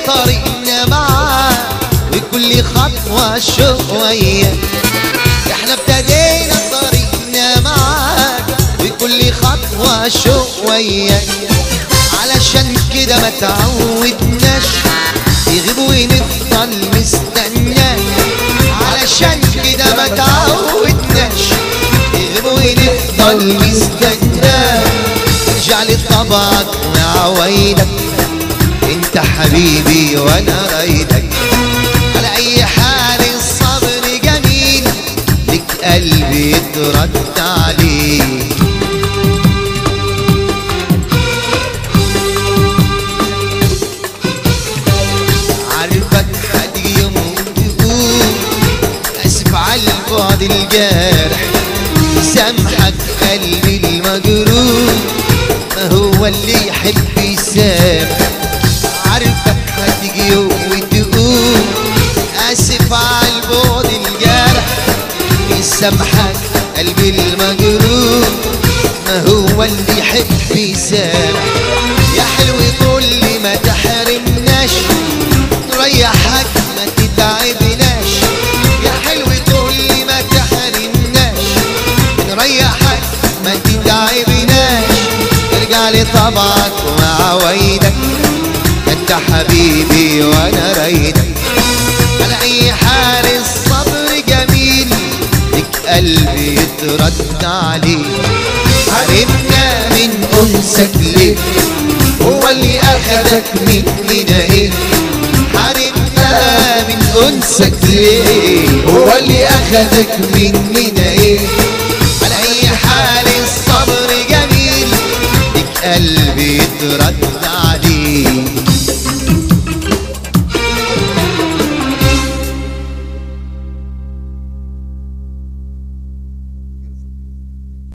طريقنا معاك وكل خطوة شوية احنا ابتدينا طريقنا معاك وكل خطوة شوية علشان كده ما تعودناش يغيب ونفضل مستناك علشان كده ما تعودناش يغيب ونفضل مستناك ارجع لطبعك وعوايدك انت حبيبي وانا رايدك على اي حال الصبر جميل لك قلبي يترد عليه عارفك هتيجي يوم وتقول اسف على البعد الجارح سامحك قلبي المجروح ما هو اللي يحب يسامح عارفك هتيجي يوم وتقول اسف على البعد الجارح يسامحك قلبي المجروح ما هو اللي يحب يسامح يا حلو كل ما تحرمناش نريحك ما تتعبناش يا حلو كل ما تحرمناش نريحك ما تتعبناش ارجع لطبعك وعوايدك انت حبيبي وانا رايدك على اي حال الصبر جميل لك قلبي يترد عليه حرمنا من انسك ليه هو اللي اخدك مننا ايه حرمنا من انسك ليه هو اللي اخدك مننا ايه على اي حال الصبر جميل لك قلبي يترد